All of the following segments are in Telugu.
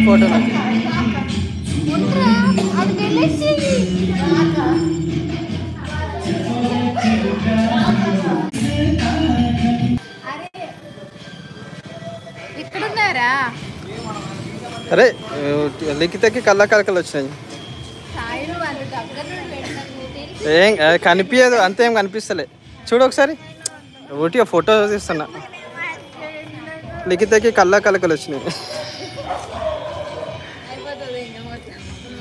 ఫోటో నాకు ఉంట్రా, అది వెళ్ళేసింది. అరే, ఇక్కడున్నారా అరే లిఖితకి కళ్ళ కలకలు వచ్చినాయి సాయిలు వాళ్ళ దగ్గర నుండి పెట్టినట్టు తెలుసు ఏం ఆ, కనిపించదు అంతేం కనిపిస్తలే చూడు ఒకసారి ఊటిగా ఫోటో తీస్తున్నా లిఖితకి కళ్ళ కలకలు వచ్చినాయి అయిపోతుంది ఇంకా మొత్తం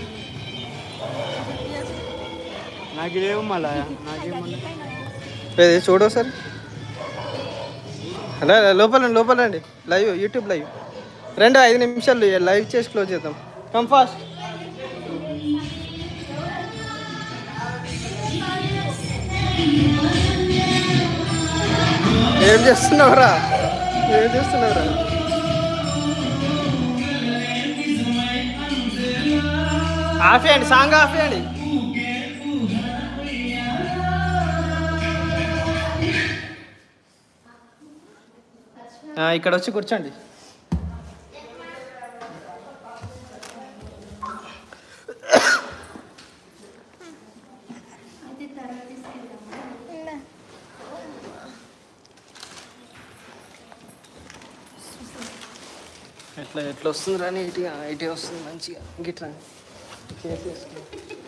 నాకేం మళ్ళా నాకేమన్నా ఏది చూడు ఒకసారి అలా లోపల లోపల రండి లైవ్ యూట్యూబ్ లైవ్ రెండు ఐదు నిమిషాలు లైవ్ చేసి క్లోజ్ చేద్దాం కమ్ ఫాస్ట్ ఏం చేస్తున్నావురా ఏం చేస్తున్నావురా ఆఫ్ చేయండి సాంగ్ ఆఫ్ చేయండి ఆ, ఇక్కడ వచ్చి కూర్చోండి ఎట్లా ఎట్లా వస్తుంది రాని ఇటు ఇటే వస్తుంది మంచిగా గిట్లా చేసేసుకో.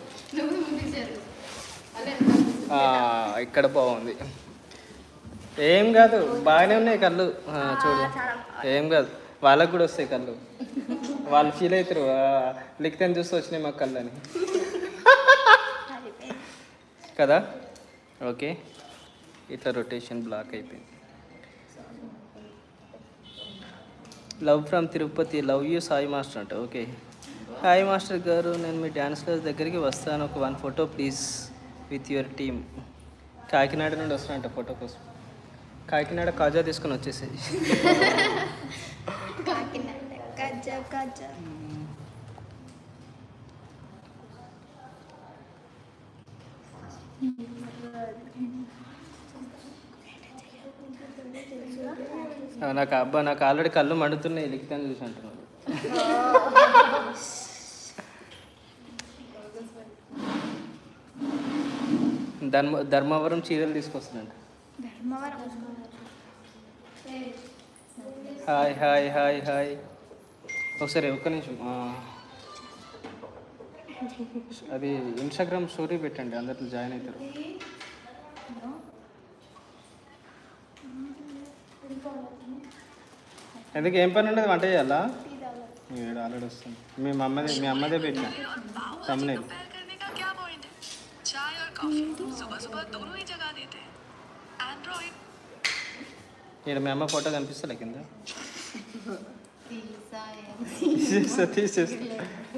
ఆ, ఇక్కడ బాగుంది ఏం కాదు బాగానే ఉన్నాయి కళ్ళు ఆ, చూడు ఏం కాదు వాళ్ళకు కూడా వస్తాయి కళ్ళు వాళ్ళు ఫీల్ అవుతారు లిఖితం చూస్తే వచ్చినాయి మా కళ్ళు అని కదా ఓకే ఇట్లా రొటేషన్ బ్లాక్ అయిపోయింది love from Tirupati love you Sai master అంట ఓకే హాయ్ మాస్టర్ గారు నేను మీ డ్యాన్స్ క్లాస్ దగ్గరికి వస్తాను ఒక one photo please with your team Kakinada నుండి వస్తానంట ఫోటో కోసం కాకినాడ కాజా తీసుకొని వచ్చేసేది కాకినాడ కజ్జా కజ్జా ఆ, నాకు అబ్బా నాకు ఆల్రెడీ కళ్ళు మండుతున్నాయి లిఖితాన్ని చూసి అంటున్నాను ధర్మ ధర్మవరం చీరలు తీసుకొస్తున్నాంట Dharmavaram hi hi hi hi ఒకసారి ఒక్క నిమిషం ఆ. అది ఇన్స్టాగ్రామ్ స్టోరీ పెట్టండి అందరిలో జాయిన్ అవుతారు ఎందుకు ఏం పని ఉండదు వంట చేయాలా ఏడు ఆల్రెడీ వస్తుంది మీ అమ్మదే మీ అమ్మదే పెట్టిన తమ్మునేది कंपेयर करने का क्या पॉइंट है चाय और कॉफी सुबह सुबह दोनों ही जगा देते हैं एंड्रॉइड ఇక్కడ మీ అమ్మ ఫోటో కనిపిస్తలే కింద తీసేస్తా తీసేస్తా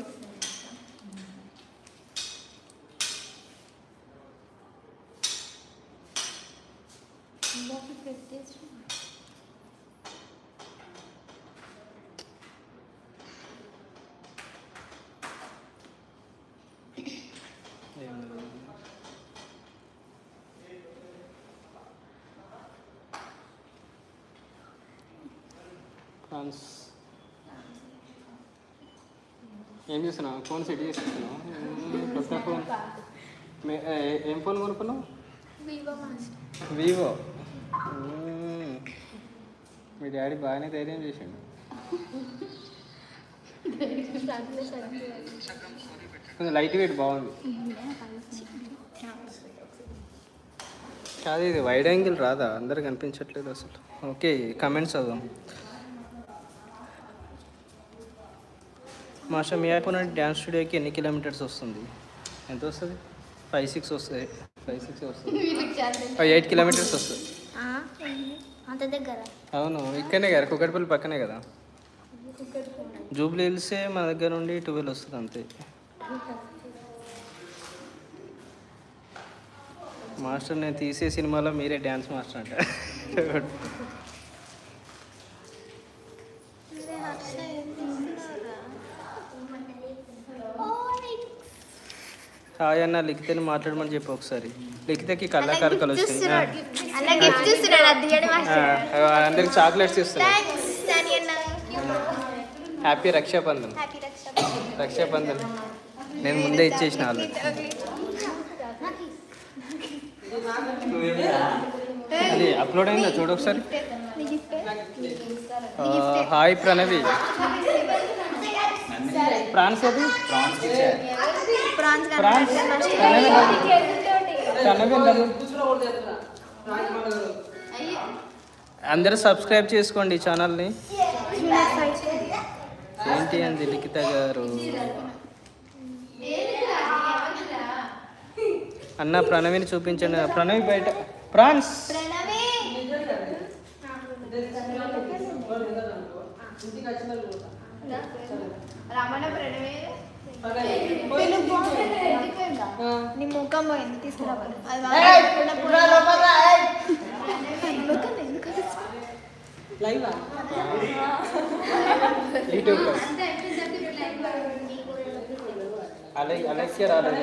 ఫ్రాన్స్ ఏం చేస్తున్నావు ఫోన్ సెట్ చేసుకుంటున్నావు మ్మ్, కొత్త ఫోన్ మే- ఏ- ఏం ఫోన్ కొనుక్కున్నావు వివో మాస్టర్ వివో మ్మ్. మీ డాడీ బాగానే ధైర్యం చేసిండు కొంచెం లైట్ వెయిట్ బాగుంది కాదు ఇది వైడ్ యాంగిల్ రాదా అందరు కనిపించట్లేదు అసలు ఓకే కమెంట్స్ చదుదాం మాస్టర్ మీ ఐఫోన్ డ్యాన్స్ స్టూడియోకి ఎన్ని కిలోమీటర్స్ వస్తుంది ఎంత వస్తుంది ఫైవ్ సిక్స్ వస్తుంది ఫైవ్ సిక్స్ వస్తుంది ఎయిట్ కిలోమీటర్స్ వస్తుంది అంత దగ్గర అవును ఇక్కడనే కదా కుక్కటిపల్లి పక్కనే కదా జూబ్లీ హిల్సే మన దగ్గర నుండి ట్వెల్వ్ వస్తుంది అంతే మాస్టర్ నేను తీసే సినిమాలో మీరే డ్యాన్స్ మాస్టర్ అంట హాయ్ అన్న లిఖితని మాట్లాడమని చెప్పి ఒకసారి లిఖితకి కళ్ళ కరకలు వచ్చినాయి అన్న గిఫ్ట్ ఇస్తున్నాడు అది తీయడం ఆ, ఆ, అందరికి చాక్లెట్స్ ఇస్తారు థ్యాంక్స్ అని అన్న హ్యాపీ రక్షాబంధన్ హ్యాపీ రక్షాబంధన్ రక్షాబంధన్ నేను ముందే ఇచ్చేసిన ఆల్రెడీ అది అప్లోడ్ అయిందా చూడు ఒకసారి ఆ, హాయ్ ప్రణవి ప్రాన్స్ అది ప్రాన్స్ ప్రాన్స్ ప్రణవి ప్రణవి ఉండదు. అందరూ సబ్స్క్రైబ్ చేసుకోండి ఈ ఛానల్ని ఏంటి అంది లిఖిత గారు అన్న ప్రణవిని చూపించండి ప్రణవి బయట ప్రాన్స్ ప్రణవి రమణ ప్రణవి నీ ముఖం పోయింది తీసుకురావాలి అది యూట్యూబ్ అలా అలెక్సే రాలేదు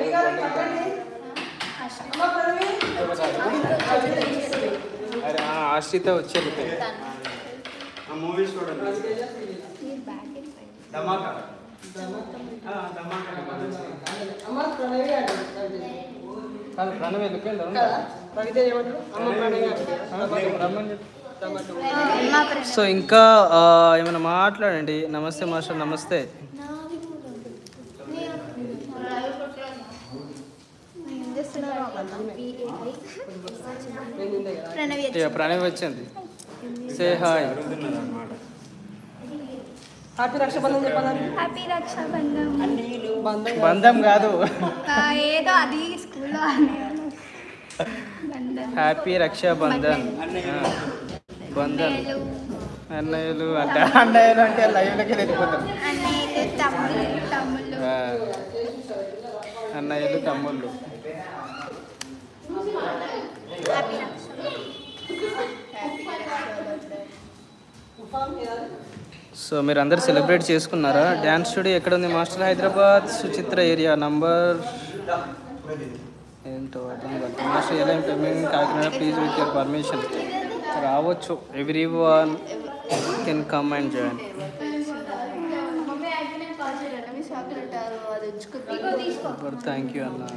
అరే ఆ, ఆశ్రిత వచ్చేది ఆ మూవీస్ చూడండి ధమాకా ఆ, ధమాకా కాదు ప్రణవి వెళ్ళిపోయిందా రమ్మని చెప్పు మా ప్రణవి సో ఇంకా ఆ, ఏమైనా మాట్లాడండి నమస్తే మాస్టర్ నమస్తే ప్రణవి ఇక ప్రణవి వచ్చింది సే హాయ్ అన్నమాట హ్యాపీ రక్షాబంధన్ బంధం కాదు ఆ, ఏదో అది స్కూల్లో అనేవాళ్ళు. బంధన్ హ్యాపీ రక్షాబంధన్ ఆ, బంధన్ అన్నయ్యలు అన్నయ్యలు అంటే అన్నయ్యలు అంటే లైవ్లకి వెళ్ళిపోతారు అన్నయ్యలు తమ్ముళ్ళు తమ్ముళ్ళు ఆ, అన్నయ్యలు తమ్ముళ్ళు హ్యాపీ సో మీరు అందరు సెలబ్రేట్ చేసుకున్నారా డ్యాన్స్ స్టూడియో ఎక్కడ ఉంది master Hyderabad Suchitra area number ఏంటో అర్థం కాదు మాస్టర్ ఎలా payment Kakinada please with your permission రావచ్చు everyone can come and join super thank you అన్న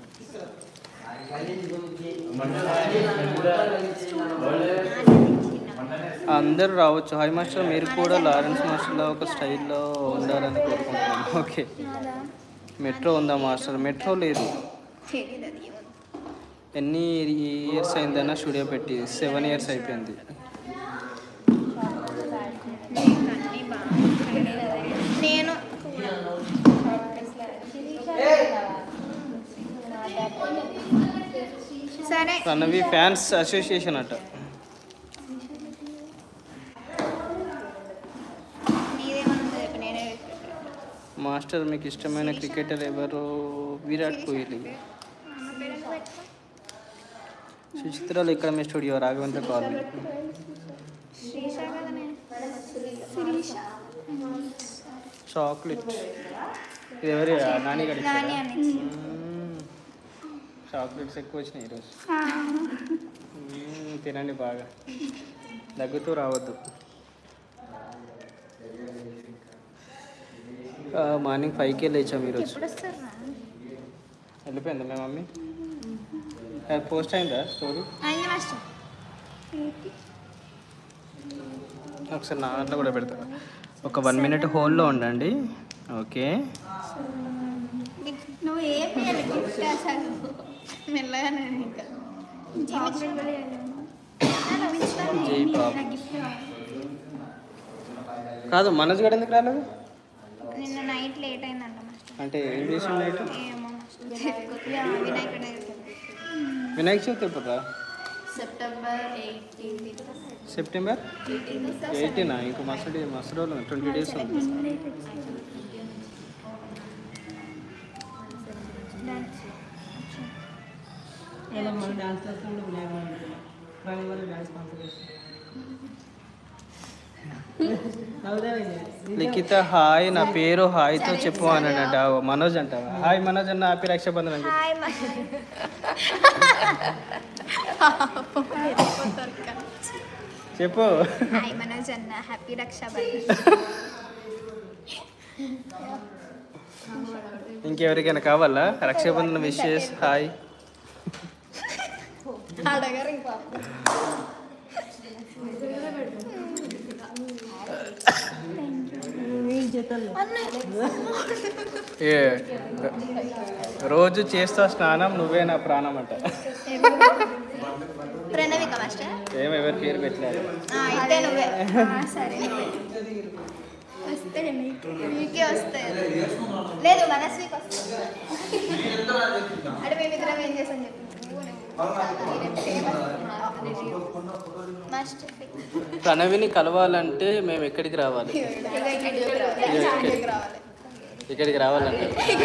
అందరూ రావచ్చు హాయ్ మాస్టర్ మీరు కూడా లారెన్స్ మాస్టర్లో ఒక స్టైల్లో ఉండాలని కోరుకుంటున్నాను ఓకే మెట్రో ఉందా మాస్టర్ మెట్రో లేదు ఎన్ని ఇయర్స్ అయిందన్నా స్టూడియో పెట్టి సెవెన్ ఇయర్స్ అయిపోయింది నేను సరే ప్రణవి ఫ్యాన్స్ అసోసియేషన్ అట నీదేమన్నా చెప్పు నేనే మాస్టర్ మీకు ఇష్టమైన క్రికెటర్ ఎవరు విరాట్ కోహ్లీ సుచిత్రాలు ఇక్కడ మీ స్టూడియో రాఘవేంద్ర కాలనీ శ్రీష కదనే శిరీష చాక్లెట్ ఇది ఎవరి నాని గడి నాని అని చాక్లెట్స్ ఎక్కువ వచ్చినాయి ఈరోజు మ్మ్, తినండి బాగా దగ్గుతూ రావద్దు ఆ, మార్నింగ్ ఫైవ్కే లేచాం ఈరోజు ఎప్పుడు వస్తారు వెళ్ళిపోయిందా మీ మమ్మీ అది పోస్ట్ అయిందా స్టోరీ అయింది మాస్టర్ ఒకసారి నా దాంట్లో కూడా పెడతా ఒక వన్ మినిట్ హోల్డ్లో ఉండండి ఓకే నువ్వు ఏ పేరు గిఫ్ట్ అసలు మెల్లగా నేను ఇంకా చాక్లెట్ కూడా జై బాబు. గిఫ్ట్ కాదు మనోజ్ గడ ఎందుకు రాలేదు నిన్న నైట్ లేట్ అయిందంట మాస్టర్ అంటే ఏం చేసిన నైట్ ఏమో మాస్టర్ యా, వినాయకుడి దగ్గరికి వినాయక చవితి ఎప్పుడు సెప్టెంబర్ ఎయిటీన్త్ సెప్టెంబర్ ఎయిటీనా ఇంకో మస్తు డే మస్తు రోజులు ట్వంటీ డేస్ ఉంది లిఖిత హాయ్ నా పేరు హాయ్తో చెప్పు అని అంట మనోజ్ అంటావా హాయ్ మనోజ్ అన్న హ్యాపీ రక్షాబంధన్ అని చెప్పు. హాయ్ చెప్పు హాయ్ మనోజ్ అన్న హ్యాపీ రక్షాబంధన్ ఇంకెవరికైనా కావాలా రక్షాబంధన విషెస్ హాయ్ అడగరు ఇంకా ఏ రోజు చేస్తా స్నానం నువ్వే నా ప్రాణం అంట ప్రణవిక మాస్టర్ ఏమో ఎవరి పేరు పెట్టలేదు ఆ, అయితే నువ్వే ఆ, సరే వస్తాయి మీకే వస్తాయి లేదు మనస్వీకి వస్తాయి అంటే మేమిద్దరం ఏం చేసాం చెప్పు మాస్టర్ ప్రణవిని కలవాలంటే మేము ఎక్కడికి రావాలి ఇక ఇక్కడికి రావాలి ఇక్కడికి రావాలి ఇక్కడికి రావాలంటే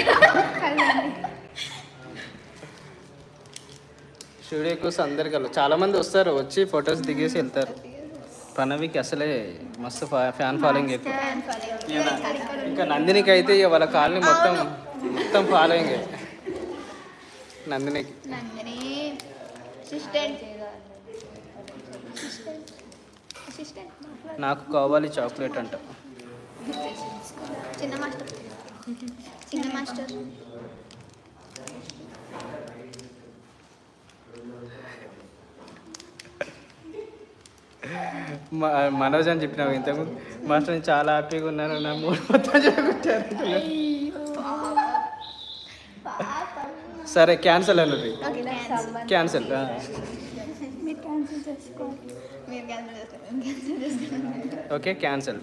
స్టూడియో కోసం అందరు కల చాలా మంది వస్తారు వచ్చి ఫొటోస్ దిగేసి వెళ్తారు ప్రణవికి అసలే మస్తు ఫా- ఫ్యాన్ ఫాలోయింగ్ ఎక్కువ ఫ్యాన్ ఫాలోయింగ్ ఇంకా నందినికి అయితే ఇక వాళ్ళ కాలనీ మొత్తం మొత్తం ఫాలోయింగ్ నందినికి నందిని అసిస్టెంట్ అసిస్టెంట్ నాకు కావాలి చాక్లెట్ అంట చిన్న మాస్టర్ చిన్న మాస్టర్ మ- మనోజ్ అని చెప్పినావు ఇంతకుముందు మాస్టర్ నేను చాలా హ్యాపీగా ఉన్నాను నా మూడు మొత్తం చెడగొట్టారు. సరే క్యాన్సల్ అన్నది ఓకే క్యాన్సిల్ క్యాన్సల్ మీరు క్యాన్సిల్ చేసుకోండి మీరు క్యాన్సిల్ చేస్తారు క్యాన్సిల్ చేస్తారు ఓకే క్యాన్సల్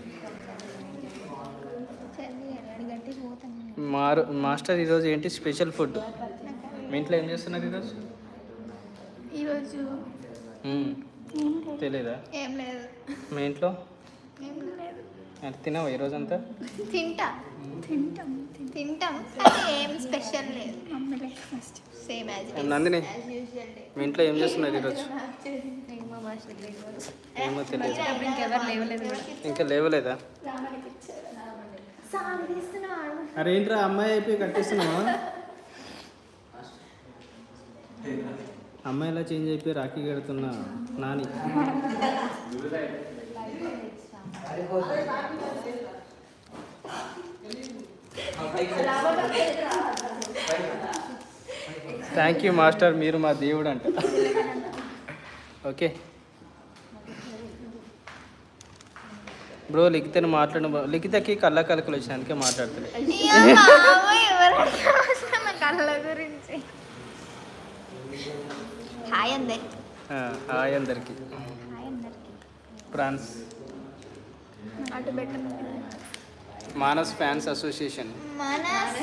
సరే గట్టి పోతాను మారు మాస్టర్ ఈరోజు ఏంటి స్పెషల్ ఫుడ్ మీ ఇంట్లో ఏం చేస్తున్నారు ఈరోజు ఈరోజు మ్మ్. తెలీదా ఏం లేదు మీ ఇంట్లో ఏం లేదు అది తినావా ఈరోజు అంతా తింటా తింటాం తింటాం కానీ ఏం స్పెషల్ లేదు సేమ్ యాజ్ నందిని మీ ఇంట్లో ఏం చేస్తున్నారు ఈరోజు ఏమో తెలియదు ఇంకెవరు లేవలేదు ఇంకా లేవలేదా అరే ఏంట్రా అమ్మాయి అయిపోయి కట్టిస్తున్నావా అమ్మాయి ఎలా చేంజ్ అయిపోయి రాఖీ కడుతున్నా నాని థ్యాంక్ యూ మాస్టర్ మీరు మా దేవుడు అంట ఓకే బ్రో లిఖితను మాట్లాడిన లిఖితకి కళ్ళ కలకలు వచ్చినందుకే మాట్లాడుతుంది కళ్ళ గురించి హాయ్ అందరికి హాయ్ అందరికి హాయ్ అందరికి ఫ్రాన్స్ అటు పెట్టండి మానస్ ఫ్యాన్స్ అసోసియేషన్ మానస్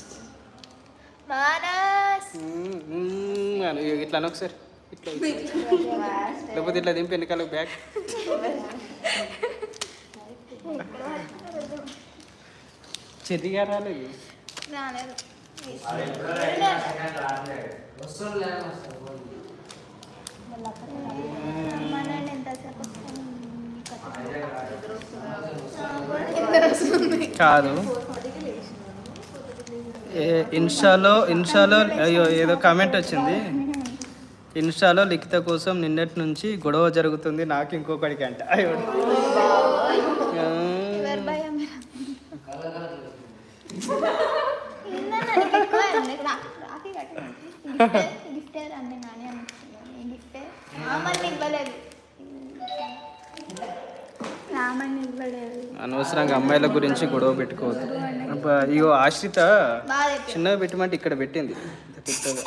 మానస్ ఇట్లా అని ఒకసారి ఇట్లా లేకపోతే ఇట్లా దింపి వెనకాల బ్యాగ్ చెరిగా రాలేదు రాలేదు మనల్ని ఎంతసేపు వస్తుంది కాదు ఏ- ఇన్స్టాలో ఇన్స్టాలో అయ్యో ఏదో కామెంట్ వచ్చింది ఇన్స్టాలో లిఖిత కోసం నిన్నటి నుంచి గొడవ జరుగుతుంది నాకు ఇంకొకడికి అంట అయ్యో ఆ, ఎవరి భయం ఏందన్నా నీకు ఎక్కువ ఉంది? రా- రాఖీ కట్టండి. గిఫ్ట్ గిఫ్ట్ అండి నాని అనుకుంటున్నాను ఈ గిఫ్ట్ రామని ఇవ్వలేదు రామని ఇవ్వలేదు అనవసరంగా అమ్మాయిల గురించి గొడవ పెట్టుకోవద్దు అబ్బా, ఇగో ఆశ్రిత బాగా చెప్పి చిన్నగా పెట్టమంటే ఇక్కడ పెట్టింది ఇంత పెద్దగా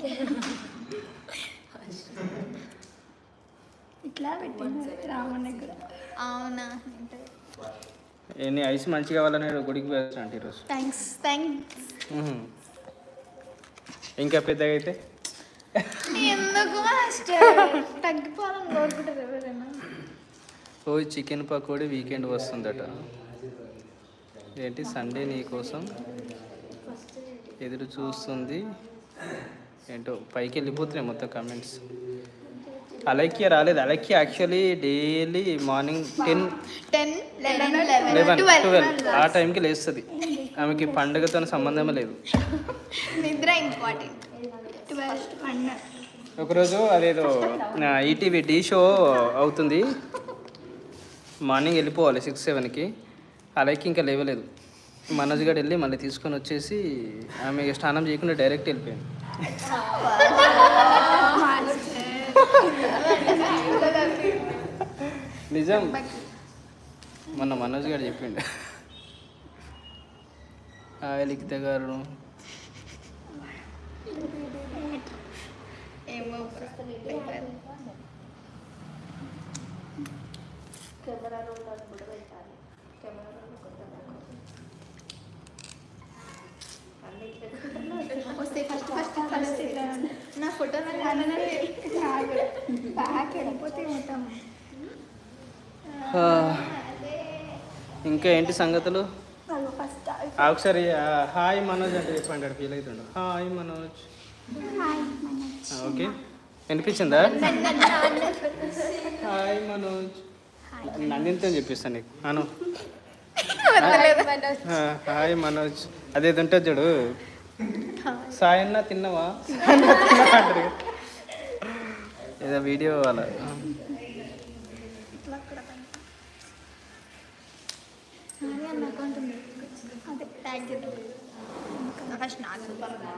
ఇట్లా పెట్టింది రామని కూడా అవునా ఉంటుంది ఏ, నీ ఐస్ మంచిగా కావాలని గుడికి పోయాను అంటే ఈరోజు థ్యాంక్స్ థ్యాంక్స్ ఉహుం. ఇంకా పెద్దగా అయితే ఎందుకు మాస్టర్ తగ్గిపోవాలని కోరుకుంటారు ఎవరైనా ఓ చికెన్ పకోడీ వీకెండ్ వస్తుందట ఏంటి సండే నీ కోసం ఎదురు చూస్తుంది ఏంటో పైకి వెళ్ళిపోతున్నాయి మొత్తం కమెంట్స్ అలైక్య రాలేదు Alaikya actually daily morning ten ten eleven eleven eleven twelve ఆ టైంకి లేస్తుంది ఆమెకి పండుగతో సంబంధమే లేదు నిద్ర ఇంపార్టెంట్ ట్వెల్వ్ పండుగ ఒకరోజు అదేదో ఈటీవీ టీ షో అవుతుంది మార్నింగ్ వెళ్ళిపోవాలి సిక్స్ సెవెన్కి అలాగే ఇంకా లేవలేదు మనోజ్ గారు వెళ్ళి మళ్ళీ తీసుకొని వచ్చేసి ఆమె స్నానం చేయకుండా డైరెక్ట్ వెళ్ళిపోయింది నిజం మొన్న మనోజ్ గారు చెప్పిండు హాయ్ లిఖిత గారు ఏమో వస్తే ఫస్ట్ ఫస్ట్ ఫస్ట్ నా ఫోటో బ్యాక్ వెళ్ళిపోతే మొత్తం ఆ, ఇంకా ఏంటి సంగతులు ఫస్ట్ ఆ, ఒకసారి ఆ, హాయ్ మనోజ్ అంటే చెప్పండి ఫీల్ అవుతుండు హాయ్ మనోజ్ ఆ, ఓకే వినిపించిందా హాయ్ మనోజ్ నన్నింతో చెప్పిస్తాను నీకు అను ఆ, హాయ్ మనోజ్ అదేది ఉంటుంది చూడు సాయన్న తిన్నావా సాయన్న తిన్నావా అంటారు కదా. ఏదో వీడియో అలా అకౌంట్ ఉంది అదే ట్యాగ్ ఫస్ట్ నాకు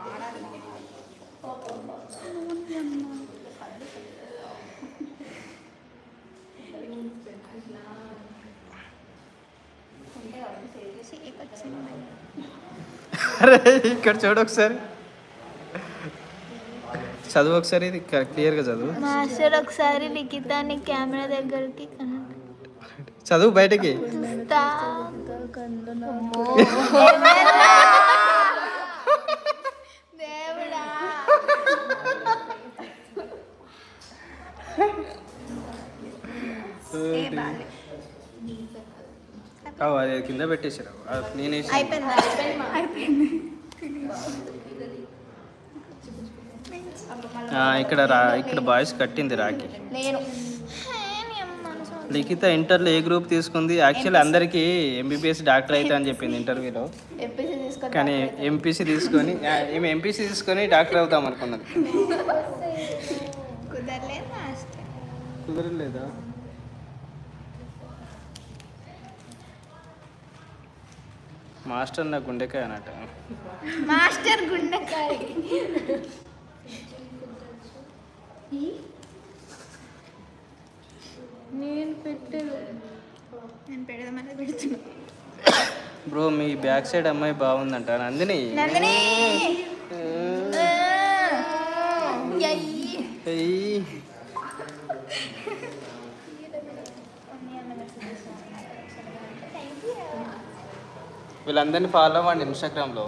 అరే ఇక్కడ చూడు ఒకసారి చదువు ఒకసారి ఇది క్లియర్గా చదువు మాస్టర్ ఒకసారి లిఖితాన్ని కెమెరా దగ్గరికి కనెక్ట్ చదువు బయటకి చూస్తా దేవుడా అవు అది కింద పెట్టేసారు అది నేను వేసి అయిపోయింది అయిపోయింది ఆ, ఇక్కడ రా ఇక్కడ బాయ్స్ కట్టింది రాకి నేను లిఖిత ఇంటర్లో ఏ గ్రూప్ తీసుకుంది యాక్చువల్లీ అందరికీ ఎంబీబీఎస్ డాక్టర్ అయితే అని చెప్పింది ఇంటర్వ్యూలో ఎంపీసీ తీసుకొని కానీ ఎంపీసీ తీసుకొని ఆ, ఏమి ఎంపీసీ తీసుకొని డాక్టర్ అవుతాం అనుకున్నది కుదరలేదు మాస్టర్ కుదరలేదా మాస్టర్ నా గుండెకాయ అన్నట్టు మాస్టర్ గుండెకాయ నేను పెట్టాను నేను పెడదామని పెడుతున్నా బ్రో మీ బ్యాక్ సైడ్ అమ్మాయి బాగుందంట నందిని నందిని ఆ, ఎయ్యి. ఏయ్. వీళ్ళందరినీ ఫాలో అవ్వండి ఇన్స్టాగ్రామ్లో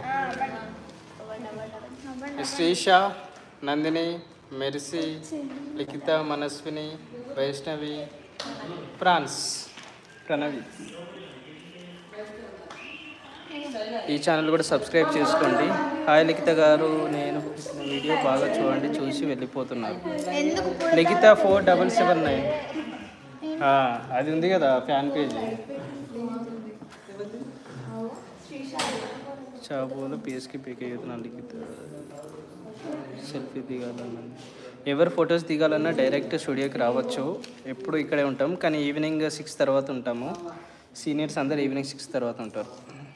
శ్రీష నందిని మెర్సీ లిఖిత మనస్విని వైష్ణవి ఫ్రాన్స్ ప్రణవి ఈ ఛానల్ కూడా సబ్స్క్రైబ్ చేసుకోండి హాయ్ లిఖిత గారు నేను పెట్టిన వీడియో బాగా చూడండి చూసి వెళ్ళిపోతున్నారు ఎందుకు పూల Likhita four double seven nine అది ఉంది కదా ఫ్యాన్ పేజీ చాబోలు పిఎస్కి పిక్ అవుతున్నాను లిఖిత సెల్ఫీ దిగాలన్నా ఎవరు ఫొటోస్ దిగాలన్నా డైరెక్ట్ స్టూడియోకి రావచ్చు ఎప్పుడు ఇక్కడే ఉంటాం కానీ ఈవినింగ్ సిక్స్ తర్వాత ఉంటాము సీనియర్స్ అందరు ఈవినింగ్ సిక్స్ తర్వాత ఉంటారు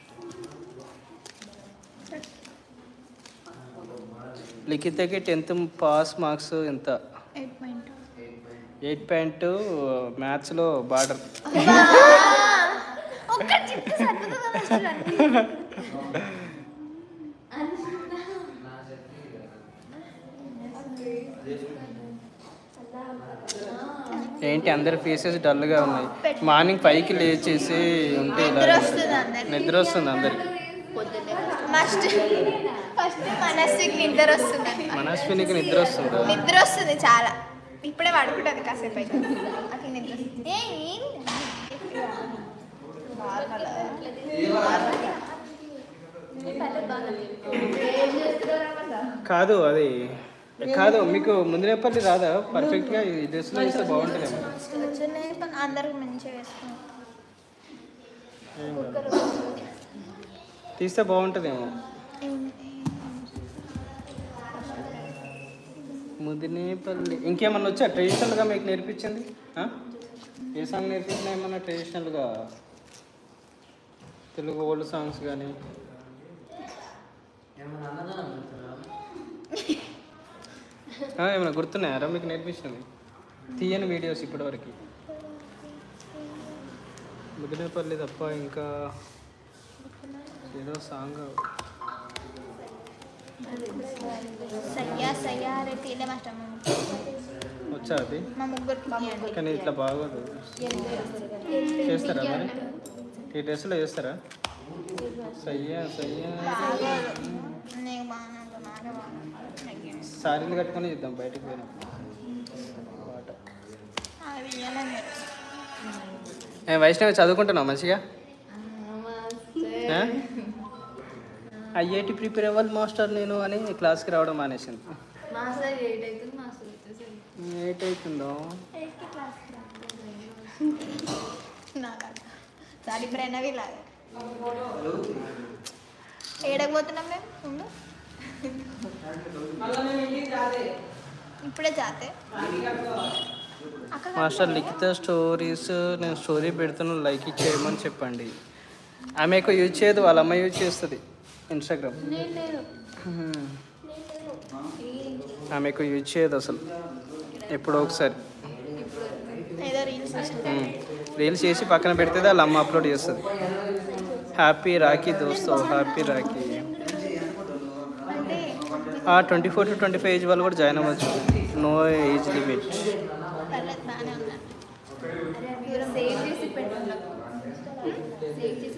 లిఖితకి టెన్త్ పాస్ మార్క్స్ ఎంత ఎయిట్ పాయింట్ ఎయిట్ పాయింట్ మ్యాథ్స్లో బార్డర్ ఒక్కటి చెప్తే సరిపోతుంది మాస్టర్ ఏంటి అందరి ఫేసెస్ డల్గా ఉన్నాయి మార్నింగ్ ఫైవ్కి లేచేసి ఉంటే ఇలా నిద్ర వస్తుంది అందరికి. నిద్ర వస్తుంది అందరికి మస్ట్ ఫస్ట్ మనస్సుకి నిద్ర వస్తుంది మనస్వినికి నిద్ర వస్తుందా నిద్ర వస్తుంది చాలా ఇప్పుడే పడుకుంటుంది కాసేపు అయితే అట్లా నిద్ర వస్తుంది ఏ ఏంటి? నార్మల్. కాదు అది కాదు మీకు ముందునేపల్లి రాదా పర్ఫెక్ట్గా ఈ డ్రెస్లో వేస్తే బాగుంటుందేమో వచ్చినాయి పని అందరికి మంచిగా వేసుకున్నాం తీస్తే బాగుంటుందేమో ముదినేపల్లి ఇంకేమన్నా వచ్చా ట్రెడిషనల్గా మీకు నేర్పించింది ఆ? ఏ సాంగ్ నేర్పించినా ఏమన్నా ట్రెడిషనల్గా తెలుగు ఓల్డ్ సాంగ్స్ కానీ ఏమైనా గుర్తున్నాయారా మీకు నేర్పించినది తీయని వీడియోస్ ఇప్పటివరకు ముదినేపల్లి తప్ప ఇంకా ఏదో సాంగ్ సయ్యా సయ్యా రేపు తీయలే మాస్టర్ మా వచ్చా అది మా ముగ్గురికి తీయండి కానీ ఇట్లా బాగోదు చేస్తారా మరి ఈ డ్రెస్లో చేస్తారా సయ్యా సయ్యా బాగోదు నీకు బాగానే ఉంటుంది నాకే బాగా సారీలు కట్టుకొని చేద్దాం బయటకు పోయినప్పుడు పాట అవి ఇయ్యలే మీరు ఏ వైష్ణవి చదువుకుంటున్నావు మంచిగా ఐఐటి ప్రిపేర్ అవ్వాలి మాస్టర్ నేను అని క్లాస్కి రావడం మానేసింది మాస్టర్ ఎయిట్ అవుతుంది మాస్టర్ వచ్చేసరికి ఎయిట్ అవుతుందో నాకు సారీ ప్రణవి లాగా ఏడకపోతున్నాం మేము ఉండు ఇప్పుడే జాతే అక్క మాస్టర్ లిఖిత స్టోరీస్ నేను స్టోరీ పెడుతున్నాను లైక్ ఇచ్చేయమని చెప్పండి ఆమె ఎక్కువ యూజ్ చేయదు వాళ్ళ అమ్మ యూజ్ చేస్తుంది ఇన్స్టాగ్రామ్ నేను లేదు ఆమె ఎక్కువ యూజ్ చేయదు అసలు ఎప్పుడో ఒకసారి ఏదో రీల్స్ రీల్స్ చేసి పక్కన పెడితే వాళ్ళ అమ్మ అప్లోడ్ చేస్తుంది హ్యాపీ రాఖీ దోస్తో హ్యాపీ రాఖీ అంటే twenty four to twenty five age వాళ్ళు కూడా జాయిన్ అవ్వచ్చు నో ఏజ్ లిమిట్ పర్లేదు బాగానే ఉన్నాను సేవ్ చేసి పెట్టండి సేవ్ చేసి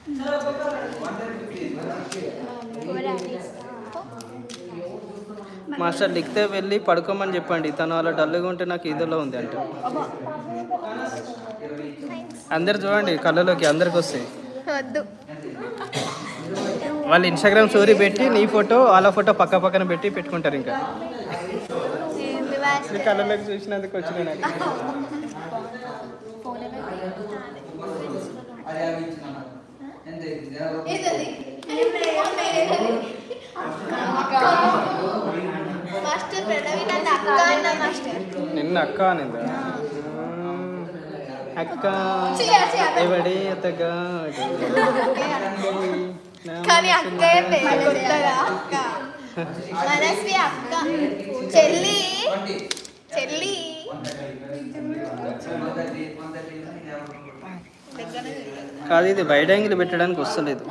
మాస్టర్ లిఖితే వెళ్ళి పడుకోమని చెప్పండి తను అలా డల్గా ఉంటే నాకు ఇదిలో ఉంది అంటే అందరు చూడండి కళ్ళలోకి అందరికి వస్తాయి వద్దు వాళ్ళు ఇన్స్టాగ్రామ్ స్టోరీ పెట్టి నీ ఫోటో వాళ్ళ ఫోటో పక్క పక్కన పెట్టి పెట్టుకుంటారు ఇంకా ఏంది వాస్ నీ కళ్ళలోకి చూసినందుకు వచ్చినాయి నాకు మాస్టర్ ప్రణవి నన్ను అక్క అన్న మాస్టర్ నిన్న అక్క అనిందా అక్క చెయ్య, చెయ్య. ఎవడే అతగా కానీ అక్క ఏంటి కొత్తగా అక్క మనస్వి అక్క చెల్లి చెల్లి దగ్గర కాదు ఇది వైడ్ యాంగిల్ పెట్టడానికి వస్తలేదు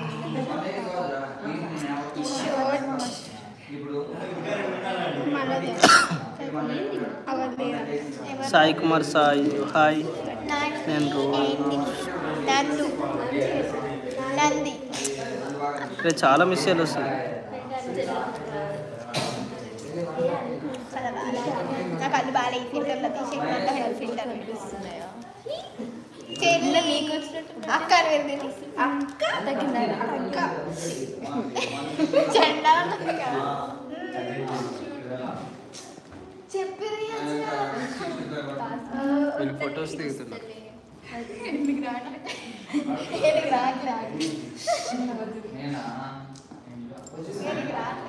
సాయి కుమార్ సాయి హాయ్ నేను రోజు నందు నంది రేపు చాలా మిస్సేలు వస్తుంది చాలా బాగా నాకు అది బాగా ఈ ఫిల్టర్లో తీసేయకుండా హెయిర్ ఫిల్టర్ అనిపిస్తున్నాయో చెల్లి మీకు వచ్చినట్టు అక్క అని వెళ్ళింది అక్క తగ్గిందా అక్క జెండా ఉన్నది కదా. చెప్పిర్రు కదా. వీళ్ళు ఫొటోస్ దిగుతున్నారు ఎందుకు రావట్లేదు? ఎందుకు రావట్లేదు? ఎందుకు రావట్లేదు?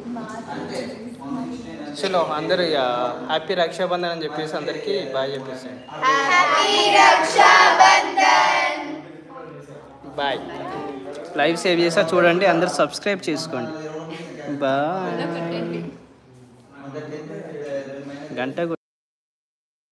చలో అందరూ ఇక హ్యాపీ రక్షాబంధన్ అని చెప్పేసి అందరికీ బాయ్ చెప్పేసి happy Rakshabandhan bye live save చేసా చూడండి అందరు సబ్స్క్రైబ్ చేసుకోండి బాయ్ గంట